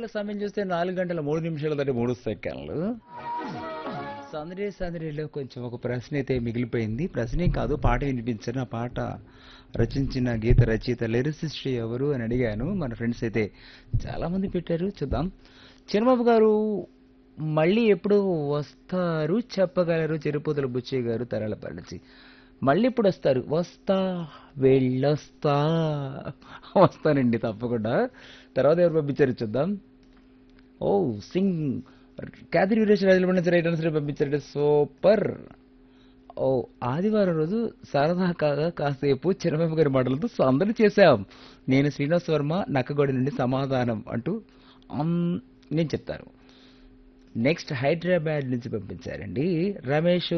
స్టూడియోలో సమయం చూస్తే నాలుగు గంటల మూడు నిమిషాల దాటి మూడు సెకండ్లు సందడి సందడిలో కొంచెం ఒక ప్రశ్న అయితే మిగిలిపోయింది ప్రశ్నే కాదు పాట వినిపించిన ఆ పాట రచించిన గీత రచయిత లిరిసిస్ట్ ఎవరు అని అడిగాను మన ఫ్రెండ్స్ అయితే చాలా మంది పెట్టారు చూద్దాం చిన్నబాబు గారు మళ్ళీ ఎప్పుడు వస్తారు చెప్పగలరు చెరుపోతుల బుచ్చయ్య గారు తరలపల్లి నుంచి మళ్ళీ ఇప్పుడు వస్తారు వస్తా వెళ్ళొస్తా వస్తానండి తప్పకుండా తర్వాత ఎవరు పంపించారు చూద్దాం ఓ సింగ్ క్యాథరీ వీరేష్ రాజుల నుంచి రైట్ ఆన్సర్ పంపించారు సూపర్ ఓ ఆదివారం రోజు సరదా కాగా కాసేపు చిరబాబు గారి మాటలతో సందడి చేశాం నేను శ్రీనివాస్ వర్మ నక్కగొడి నుండి సమాధానం అంటూ అమ్, నేను చెప్తాను నెక్స్ట్ హైదరాబాద్ నుంచి పంపించారండి రమేష్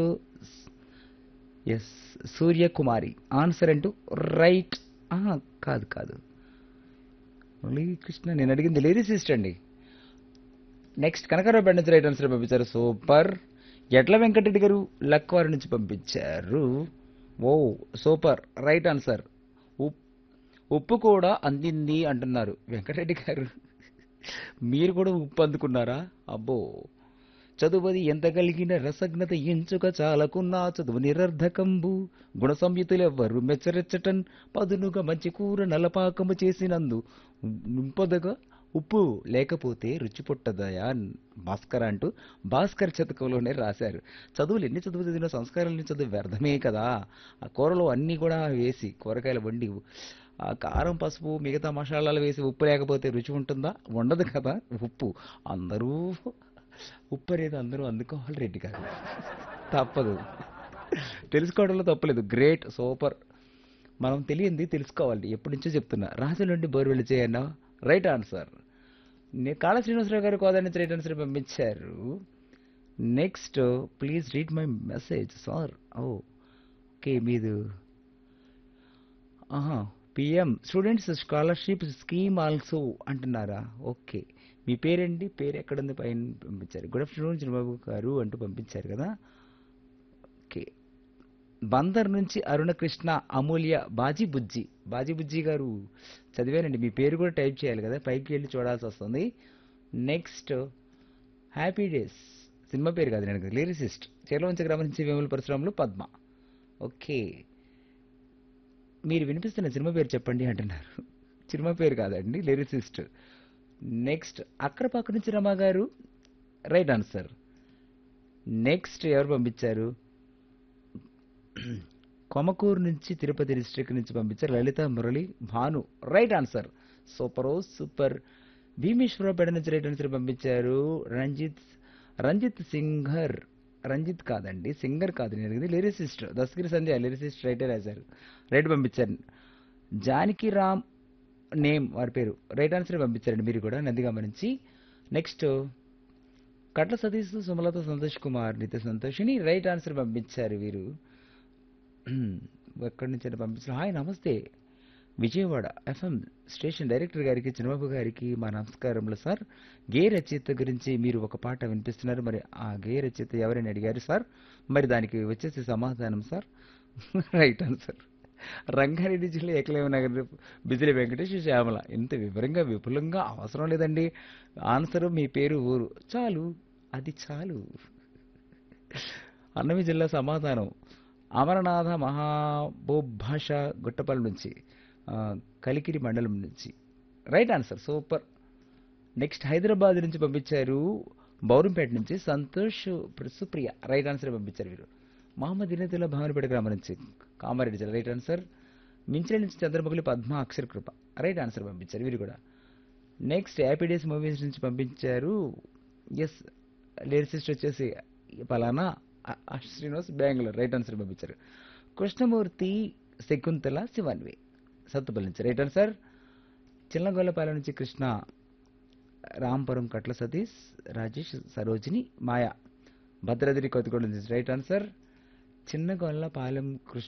ఎస్ సూర్యకుమారి ఆన్సర్ అంటూ రైట్ కాదు కాదు మురళీ కృష్ణ నేను అడిగింది లిరిసిస్ట్ అండి నెక్స్ట్ కనకారావు నుంచి రైట్ ఆన్సర్ పంపించారు సూపర్ ఎట్ల వెంకటరెడ్డి గారు లక్వారి నుంచి పంపించారు ఓ సూపర్ రైట్ ఆన్సర్ ఉప్ ఉప్పు కూడా అందింది అంటున్నారు వెంకటరెడ్డి గారు మీరు కూడా ఉప్పు అందుకున్నారా అబ్బో చదువది ఎంత కలిగిన రసజ్ఞత ఎంచుక చాలకున్నా చదువు నిరర్ధకంబు గుణ సంయుతులెవ్వరు మెచ్చరెచ్చటన్ పదునుగా మంచి కూర నలపాకము చేసినందు నింపదగా ఉప్పు లేకపోతే రుచి పుట్టదయా భాస్కర్ అంటూ భాస్కర్ శతకంలోనే రాశారు చదువులు ఎన్ని చదువు చదివిన సంస్కారాలని చదువు వ్యర్థమే కదా ఆ కూరలో అన్నీ కూడా వేసి కూరగాయలు వండి ఆ కారం పసుపు మిగతా మసాలాలు వేసి ఉప్పు లేకపోతే రుచి ఉంటుందా ఉండదు కదా ఉప్పు అందరూ ఉప్పు అనేది అందరూ అందుకోవాలి రెడ్డి గారు తప్పదు తెలుసుకోవడంలో తప్పలేదు గ్రేట్ సూపర్ మనం తెలియంది తెలుసుకోవాలి ఎప్పటి నుంచో చెప్తున్నా రాజు నుండి బోర్వెల్ చేయన్న రైట్ ఆన్సర్ నేను కాళ శ్రీనివాసరావు గారు కోదా నుంచి రైట్ ఆన్సర్ పంపించారు next please read my message sir ఓ ఓకే మీది ఆహా PM students scholarship scheme also అంటున్నారా ఓకే మీ పేరండి పేరు ఎక్కడుంది పైన పంపించారు గుడ్ ఆఫ్టర్నూన్ చిన్నబాబు గారు అంటూ పంపించారు కదా ఓకే బందర్ నుంచి అరుణకృష్ణ అమూల్య బాజీ బుజ్జి బాజీ బుజ్జి గారు చదివానండి మీ పేరు కూడా టైప్ చేయాలి కదా పైకి వెళ్ళి చూడాల్సి వస్తుంది నెక్స్ట్ హ్యాపీ డేస్ సినిమా పేరు కాదు నేను లిరిసిస్ట్ చీరవంచ గ్రామం నుంచి వేముల పరిశ్రమలు పద్మ ఓకే మీరు వినిపిస్తున్న సినిమా పేరు చెప్పండి అంటున్నారు సినిమా పేరు కాదండి లిరిసిస్ట్ నెక్స్ట్ అక్కడపక్క నుంచి రమా గారు రైట్ ఆన్సర్ నెక్స్ట్ ఎవరు పంపించారు కొమకూరు నుంచి తిరుపతి డిస్ట్రిక్ట్ నుంచి పంపించారు Lalitha Murali Bhanu right answer super super Bhimeswararaopeta నుంచి రైట్ ఆన్సర్ పంపించారు రంజిత్ రంజిత్ సింగర్ రంజిత్ కాదండి సింగర్ కాదు నేను అడిగింది లిరిసిస్ట్ దస్గిరి సంధ్య లిరిసిస్ట్ రైటే రాశారు రైట్ పంపించారు జానకి రామ్ నేమ్ వారి పేరు రైట్ ఆన్సర్ పంపించారండి మీరు కూడా నందిగామ నుంచి next Katla Satish Sumalatha Santosh Kumar Nitya Santoshini right answer పంపించారు వీరు ఎక్కడి నుంచి అయినా పంపించారు హాయ్ నమస్తే విజయవాడ ఎఫ్ఎం స్టేషన్ డైరెక్టర్ గారికి చిన్నబాబు గారికి మా నమస్కారములు సార్ గే రచయిత గురించి మీరు ఒక పాట వినిపిస్తున్నారు మరి ఆ గే రచయిత ఎవరైనా అడిగారు సార్ మరి దానికి వచ్చేసి సమాధానం సార్ రైట్ ఆన్సర్ రంగారెడ్డి జిల్లా ఏకలవ్య నగర్ బిజిలి వెంకటేష్ శ్యామల ఇంత వివరంగా విపులంగా అవసరం లేదండి ఆన్సర్ మీ పేరు ఊరు చాలు అది చాలు అన్నవి జిల్లా సమాధానం అమరనాథ మహాబోభాష గుట్టపల్లి నుంచి ఆ, కలికిరి మండలం నుంచి right answer super next Hyderabad నుంచి పంపించారు బౌరంపేట నుంచి సంతోష్ సుప్రియ రైట్ ఆన్సర్ పంపించారు వీరు మహమ్మద్ దినతుల్లా భావనపేట గ్రామం నుంచి కామారెడ్డి జిల్లా రైట్ ఆన్సర్ మించిన నుంచి చంద్రముఖి పద్మ అక్షర కృప రైట్ ఆన్సర్ పంపించారు వీరు కూడా నెక్స్ట్ హ్యాపీ డేస్ మూవీస్ నుంచి పంపించారు ఎస్ లిరిసిస్ట్ వచ్చేసి పలానా అ- అ- శ్రీనివాస్ బెంగళూరు రైట్ ఆన్సర్ పంపించారు కృష్ణమూర్తి శకుంతల శివన్వి సత్తుపల్లి నుంచి రైట్ ఆన్సర్ చిన్నగొల్లపాలెం నుంచి కృష్ణ రాంపురం కట్ల సతీష్ రాజేష్ సరోజిని మాయా భద్రాద్రి కొత్తగూడెం నుంచి రైట్ ఆన్సర్ చిన్నగొల్లపాలెం కృష్ణ